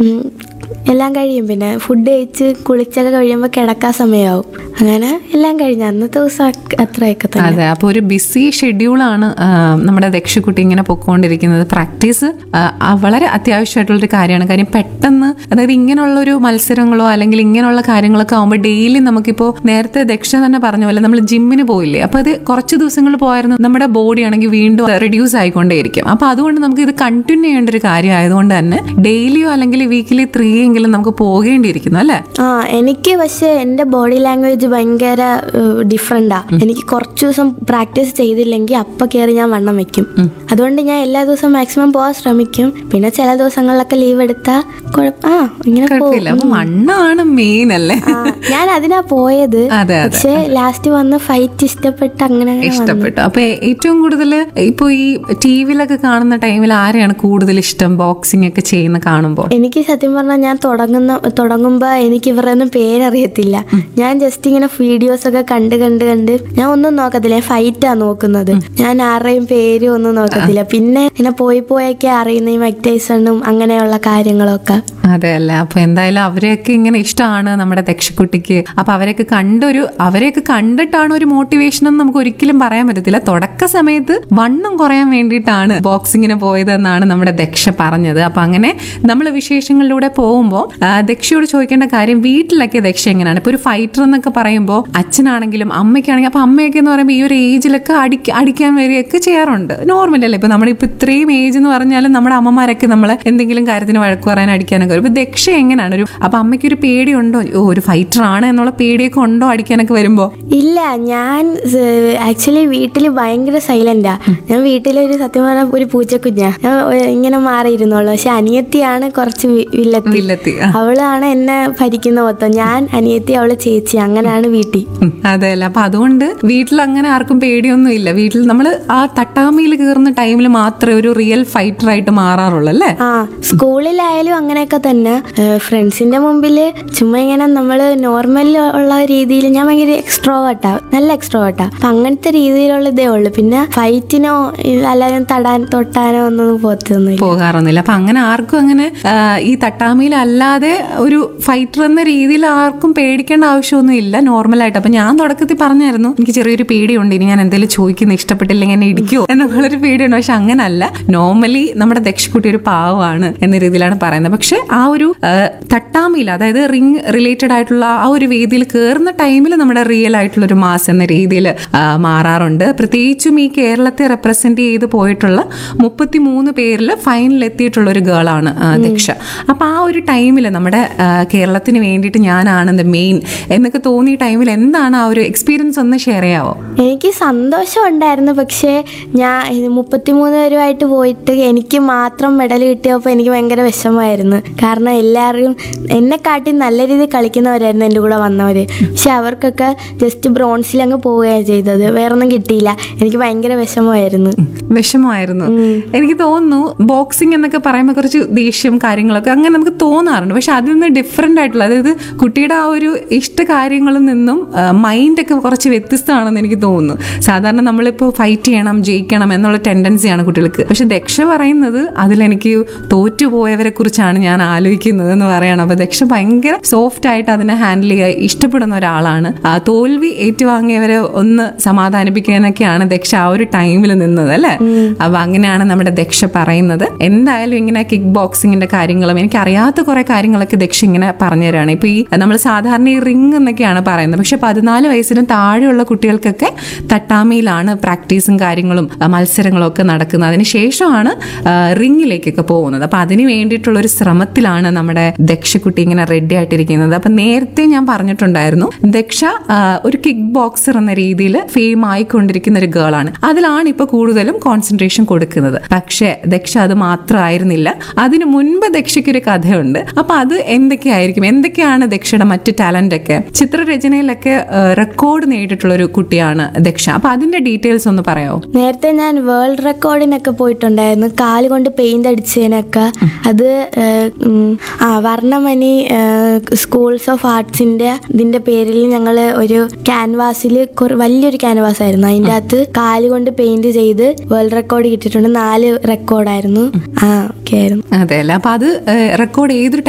ഉം, എല്ലാം കഴിയും പിന്നെ ഫുഡ് കഴിച്ച് കുളിച്ചൊക്കെ കഴിയുമ്പോൾ കിടക്കാൻ സമയമാവും അങ്ങനെ എല്ലാം കഴിഞ്ഞു അന്നത്തെ ദിവസം അ- അത്രയൊക്കെ തന്നെ അതെ അപ്പോൾ ഒരു ബിസി ഷെഡ്യൂളാണ് നമ്മുടെ ദക്ഷക്കുട്ടി ഇങ്ങനെ പൊക്കോണ്ടിരിക്കുന്നത് പ്രാക്ടീസ് വളരെ അത്യാവശ്യമായിട്ടുള്ളൊരു കാര്യമാണ് കാര്യം പെട്ടെന്ന് അതായത് ഇങ്ങനെയുള്ളൊരു മത്സരങ്ങളോ അല്ലെങ്കിൽ ഇങ്ങനെയുള്ള കാര്യങ്ങളൊക്കെ ആകുമ്പോൾ ഡെയിലി നമുക്കിപ്പോൾ നേരത്തെ ദക്ഷ തന്നെ പറഞ്ഞ പോലെ നമ്മൾ ജിമ്മിന് പോയില്ലേ അപ്പോൾ അത് കുറച്ച് ദിവസങ്ങൾ പോയായിരുന്നു നമ്മുടെ ബോഡി ആണെങ്കിൽ വീണ്ടും റെഡ്യൂസ് ആയിക്കൊണ്ടേയിരിക്കും അപ്പോൾ അതുകൊണ്ട് നമുക്ക് ഇത് കണ്ടിന്യൂ ചെയ്യേണ്ട ഒരു കാര്യം ആയതുകൊണ്ട് തന്നെ ഡെയിലിയോ അല്ലെങ്കിൽ വീക്കിലി ത്രീ എങ്കിലും നമുക്ക് പോകേണ്ടിയിരിക്കുന്നു അല്ലേ ആ എനിക്ക് പക്ഷെ എൻ്റെ ബോഡി ലാംഗ്വേജ് ഭയങ്കര ഡിഫറെൻ്റാ എനിക്ക് കുറച്ച് ദിവസം പ്രാക്ടീസ് ചെയ്തില്ലെങ്കിൽ അപ്പം കയറി ഞാൻ വണ്ണം വെക്കും അതുകൊണ്ട് ഞാൻ എല്ലാ ദിവസവും മാക്സിമം പോകാൻ ശ്രമിക്കും പിന്നെ ചില ദിവസങ്ങളിലൊക്കെ ലീവ് എടുത്താൽ കുഴപ്പ ആ ഇങ്ങനെ പോകും കുഴപ്പമില്ല അപ്പൊ മണ്ണാണ് മെയിൻ അല്ലേ ആ, ഞാൻ അതിനാ പോയത് അതെ, അതെ. പക്ഷെ ലാസ്റ്റ് വന്ന് ഫൈറ്റ് ഇഷ്ടപ്പെട്ട് അങ്ങനെ അങ്ങനെ വന്നു. ഇഷ്ടപ്പെട്ടു അപ്പൊ ഏറ്റവും കൂടുതൽ ഇപ്പൊ ഈ ടി വിയിലൊക്കെ കാണുന്ന ടൈമിൽ ആരെയാണ് കൂടുതൽ ഇഷ്ടം ബോക്സിംഗ് ഒക്കെ ചെയ്യുന്ന കാണുമ്പോൾ എനിക്ക് സത്യം പറഞ്ഞാൽ ഞാൻ തുടങ്ങുന്ന തുടങ്ങുമ്പോ എനിക്ക് ഇവരുടെ ഒന്നും പേരറിയത്തില്ല ഞാൻ ജസ്റ്റ് ഇങ്ങനെ വീഡിയോസ് ഒക്കെ കണ്ട് കണ്ട് കണ്ട് ഞാൻ ഒന്നും നോക്കത്തില്ല ഞാൻ ഫൈറ്റാ നോക്കുന്നത് ഞാൻ ആരുടെയും പേരും ഒന്നും നോക്കത്തില്ല പിന്നെ ഇങ്ങനെ പോയി പോയൊക്കെ അറിയുന്ന ഈ മൈക്ക് ടൈസണും അങ്ങനെയുള്ള കാര്യങ്ങളൊക്കെ അതെ അല്ലേ അപ്പൊ എന്തായാലും അവരെയൊക്കെ ഇങ്ങനെ ഇഷ്ടമാണ് നമ്മുടെ ദക്ഷക്കുട്ടിക്ക് അപ്പൊ അവരെയൊക്കെ കണ്ടൊരു അവരെയൊക്കെ കണ്ടിട്ടാണ് ഒരു മോട്ടിവേഷൻ എന്ന് നമുക്ക് ഒരിക്കലും പറയാൻ പറ്റത്തില്ല തുടക്ക സമയത്ത് വണ്ണം കുറയാൻ വേണ്ടിയിട്ടാണ് ബോക്സിങ്ങിന് പോയതെന്നാണ് നമ്മുടെ ദക്ഷ പറഞ്ഞത് അപ്പൊ അങ്ങനെ നമ്മൾ വിശേഷങ്ങളിലൂടെ പോകുമ്പോൾ ദക്ഷയോട് ചോദിക്കേണ്ട കാര്യം വീട്ടിലൊക്കെ ദക്ഷ എങ്ങനെയാണ് ഇപ്പൊ ഒരു ഫൈറ്റർ എന്നൊക്കെ പറയുമ്പോൾ അച്ഛനാണെങ്കിലും അമ്മയ്ക്കാണെങ്കിലും അപ്പൊ അമ്മയൊക്കെ എന്ന് പറയുമ്പോൾ ഈ ഒരു ഏജിലൊക്കെ അടിക്ക അടിക്കാൻ വരികയൊക്കെ ചെയ്യാറുണ്ട് നോർമൽ അല്ലേ ഇപ്പൊ നമ്മുടെ ഇപ്പൊ ഇത്രയും ഏജ് എന്ന് പറഞ്ഞാലും നമ്മുടെ അമ്മമാരൊക്കെ നമ്മളെ എന്തെങ്കിലും കാര്യത്തിന് വഴക്ക് പറയാൻ അടിക്കാനൊക്കെ വരും ഇപ്പൊ ദക്ഷ എങ്ങനെയാണ് ഒരു അപ്പൊ അമ്മയ്ക്ക് ഒരു പേടിയുണ്ടോ ഓ ഒരു ഫൈറ്റർ ആണ് എന്നുള്ള പേടിയൊക്കെ ഉണ്ടോ അടിക്കാനൊക്കെ വരുമ്പോ ഇല്ല ഞാൻ ആക്ച്വലി വീട്ടിൽ ഭയങ്കര സൈലന്റാ ഞാൻ വീട്ടിലൊരു സത്യം പറഞ്ഞ ഒരു പൂച്ചക്കുഞ്ഞാ ഞാൻ ഒ- ഇങ്ങനെ മാറിയിരുന്നുള്ളൂ പക്ഷെ അനിയത്തിയാണ് കുറച്ച് വി- വില്ലത്തി വില്ലത്തി ആ. അവളാണ് എന്നെ ഭരിക്കുന്ന മൊത്തം ഞാൻ അനിയത്തി അവള് ചേച്ചി അങ്ങനെയാണ് വീട്ടിൽ ഉം, അതെ അല്ലേ അപ്പൊ അതുകൊണ്ട് വീട്ടിൽ അങ്ങനെ ആർക്കും പേടിയൊന്നും ഇല്ല വീട്ടിൽ നമ്മൾ ആ തട്ടാമയിൽ കയറുന്ന ടൈമിൽ മാത്രമേ ഒരു റിയൽ ഫൈറ്റർ ആയിട്ട് മാറാറുള്ളൂ അല്ലേ ആ സ്കൂളിലായാലും അങ്ങനെയൊക്കെ തന്നെ ഫ്രണ്ട്സിന്റെ മുമ്പിൽ ചുമ്മാ ഇങ്ങനെ നമ്മൾ നോർമൽ ഉള്ള രീതിയിൽ ഞാൻ ഭയങ്കര എക്സ്ട്രോവേർട്ടാ നല്ല എക്സ്ട്രോവേർട്ടാ അപ്പൊ അങ്ങനത്തെ രീതിയിലുള്ള ഇതേ ഉള്ളൂ പിന്നെ ഫൈറ്റിനോ അല്ലാതെ തടാൻ തൊട്ടാനോ ഒന്നും പോത്തൊന്നുമില്ല പോകാറൊന്നുമില്ല അപ്പൊ അങ്ങനെ ആർക്കും അങ്ങനെ ആ, ഈ തട്ടാമയിൽ അല്ലാതെ ഒരു ഫൈറ്റർ എന്ന രീതിയിൽ ആർക്കും പേടിക്കേണ്ട ആവശ്യമൊന്നും ഇല്ല നോർമലായിട്ട് അപ്പൊ ഞാൻ തുടക്കത്തിൽ പറഞ്ഞായിരുന്നു എനിക്ക് ചെറിയൊരു പേടിയുണ്ട് ഇനി ഞാൻ എന്തെങ്കിലും ചോദിക്കുന്ന ഇഷ്ടപ്പെട്ടില്ലെങ്കിൽ എന്നെ ഇടിക്കുമോ എന്നുള്ളൊരു പേടിയുണ്ട് പക്ഷെ അങ്ങനല്ല നോർമലി നമ്മുടെ ദക്ഷക്കുട്ടി ഒരു പാവമാണ് എന്ന രീതിയിലാണ് പറയുന്നത് പക്ഷെ ആ ഒരു ആ, തട്ടാമയിൽ അതായത് റിംഗ് റിലേറ്റഡ് ആയിട്ടുള്ള ആ ഒരു വേദിയിൽ കയറുന്ന ടൈമിൽ നമ്മുടെ റിയൽ ആയിട്ടുള്ള ഒരു മാസ് എന്ന രീതിയിൽ മാറാറുണ്ട് പ്രത്യേകിച്ചും ഈ കേരളത്തെ റെപ്രസെന്റ് ചെയ്ത് പോയിട്ടുള്ള മുപ്പത്തി മൂന്ന് പേരിൽ ഫൈനൽ എത്തിയിട്ടുള്ള ഒരു ഗേളാണ് ദക്ഷ അപ്പൊ ആ ഒരു ടൈമിൽ നമ്മുടെ ആ, കേരളത്തിന് വേണ്ടിയിട്ട് ഞാനാണ് മെയിൻ എന്നൊക്കെ തോന്നിയ ടൈമിൽ എന്താണ് ആ ഒരു എക്സ്പീരിയൻസ് ഒന്ന് ഷെയർ ചെയ്യാവോ എനിക്ക് സന്തോഷം ഉണ്ടായിരുന്നു പക്ഷേ ഞാൻ മുപ്പത്തിമൂന്ന് പേരുമായിട്ട് പോയിട്ട് എനിക്ക് മാത്രം മെഡൽ കിട്ടിയപ്പോൾ എനിക്ക് ഭയങ്കര വിഷമമായിരുന്നു കാരണം എല്ലാവരും എന്നെക്കാട്ടി നല്ല രീതിയിൽ കളിക്കുന്നവരായിരുന്നു എൻ്റെ കൂടെ വന്നവർ പക്ഷെ അവർക്കൊക്കെ ജസ്റ്റ് ബ്രോൺസിൽ അങ്ങ് പോവുകയാണ് ചെയ്തത് വേറൊന്നും കിട്ടിയില്ല എനിക്ക് ഭയങ്കര വിഷമമായിരുന്നു വിഷമമായിരുന്നു എനിക്ക് തോന്നുന്നു ബോക്സിംഗ് എന്നൊക്കെ പറയുമ്പോൾ കുറച്ച് ദേഷ്യം കാര്യങ്ങളൊക്കെ അങ്ങനെ നമുക്ക് തോന്നാറുണ്ട് പക്ഷെ അതിൽ നിന്ന് ഡിഫറെൻ്റ് ആയിട്ടുള്ള അതായത് കുട്ടിയുടെ ആ ഒരു ഇഷ്ട കാര്യങ്ങളിൽ നിന്നും മൈൻഡൊക്കെ കുറച്ച് വ്യത്യസ്തമാണെന്ന് എനിക്ക് തോന്നുന്നു സാധാരണ നമ്മളിപ്പോൾ ഫൈറ്റ് ചെയ്യണം ജയിക്കണം എന്നുള്ള ടെൻഡൻസിയാണ് കുട്ടികൾക്ക് പക്ഷെ ദക്ഷ പറയുന്നത് അതിലെനിക്ക് തോറ്റുപോയവരെ കുറിച്ചാണ് ഞാൻ ആലോചിക്കുന്നത് എന്ന് പറയണം അപ്പൊ ദക്ഷ ഭയങ്കര സോഫ്റ്റ് ആയിട്ട് അതിനെ ഹാൻഡിൽ ചെയ്യാൻ ഇഷ്ടപ്പെടുന്ന ഒരാളാണ് ആ തോൽവി ഏറ്റുവാങ്ങിയവരെ ഒന്ന് സമാധാനിപ്പിക്കാനൊക്കെയാണ് ദക്ഷ ആ ഒരു ടൈമിൽ നിന്നത് അല്ലേ അപ്പൊ അങ്ങനെയാണ് നമ്മുടെ ദക്ഷ പറയുന്നത് എന്തായാലും ഇങ്ങനെ കിക്ക് ബോക്സിങ്ങിന്റെ കാര്യങ്ങളും എനിക്ക് അറിയാത്ത കുറെ കാര്യങ്ങളൊക്കെ ദക്ഷ ഇങ്ങനെ പറഞ്ഞു തരാണ് ഇപ്പൊ ഈ നമ്മൾ സാധാരണ ഈ റിംഗ് എന്നൊക്കെയാണ് പറയുന്നത് പക്ഷെ പതിനാല് വയസ്സിന് താഴെയുള്ള കുട്ടികൾക്കൊക്കെ തട്ടാമിയിലാണ് പ്രാക്ടീസും കാര്യങ്ങളും ആ, മത്സരങ്ങളും ഒക്കെ നടക്കുന്നത് അതിനുശേഷമാണ് ആ, റിങ്ങിലേക്കൊക്കെ പോകുന്നത് അപ്പൊ അതിന് വേണ്ടിയിട്ടുള്ള ഒരു ശ്രമത്തിലാണ് നമ്മുടെ ദക്ഷക്കുട്ടി ഇങ്ങനെ റെഡി ആയിട്ടിരിക്കുന്നത് അപ്പൊ നേരത്തെ ഞാൻ പറഞ്ഞിട്ടുണ്ടായിരുന്നു ദക്ഷ ആ, ഒരു കിക്ക് ബോക്സർ എന്ന രീതിയിൽ ഫെയിം ആയിക്കൊണ്ടിരിക്കുന്ന ഒരു ഗേൾ ആണ് അതിലാണ് ഇപ്പൊ കൂടുതലും കോൺസെൻട്രേഷൻ കൊടുക്കുന്നത് പക്ഷേ ദക്ഷ അത് മാത്രമായിരുന്നില്ല അതിനു മുൻപ് ദക്ഷയ്ക്ക് ഒരു കഥയുണ്ട് അപ്പൊ അത് എന്തൊക്കെയായിരിക്കും എന്തൊക്കെയാണ് ദക്ഷയുടെ മറ്റ് ടാലന്റ് ഒക്കെ ചിത്രരചനയിലൊക്കെ റെക്കോർഡ് നേടിയിട്ടുള്ള ഒരു കുട്ടിയാണ് ദക്ഷ അപ്പൊ അതിന്റെ ഡീറ്റെയിൽസ് ഒന്ന് പറയാമോ നേരത്തെ ഞാൻ വേൾഡ് റെക്കോർഡിനൊക്കെ പോയിട്ടുണ്ടായിരുന്നു കാല് കൊണ്ട് പെയിന്റ് അടിച്ചതിനൊക്കെ അത് ഏഹ്, ഉം, ആ വർണ്ണമണി സ്കൂൾസ് ഓഫ് ആർട്സിന്റെ ഇതിന്റെ പേരിൽ ഞങ്ങൾ ഒരു ക്യാൻവാസിൽ വലിയൊരു ക്യാൻവാസ് ആയിരുന്നു അതിൻ്റെ അകത്ത് കാല് കൊണ്ട് പെയിന്റ് ചെയ്ത് വേൾഡ് റെക്കോർഡ് കിട്ടിയിട്ടുണ്ട് നാല് റെക്കോർഡായിരുന്നു ആ ഓക്കെ ആയിരുന്നു അതെ അല്ലേ അപ്പൊ അത് റെക്കോർഡ് ഏതൊരു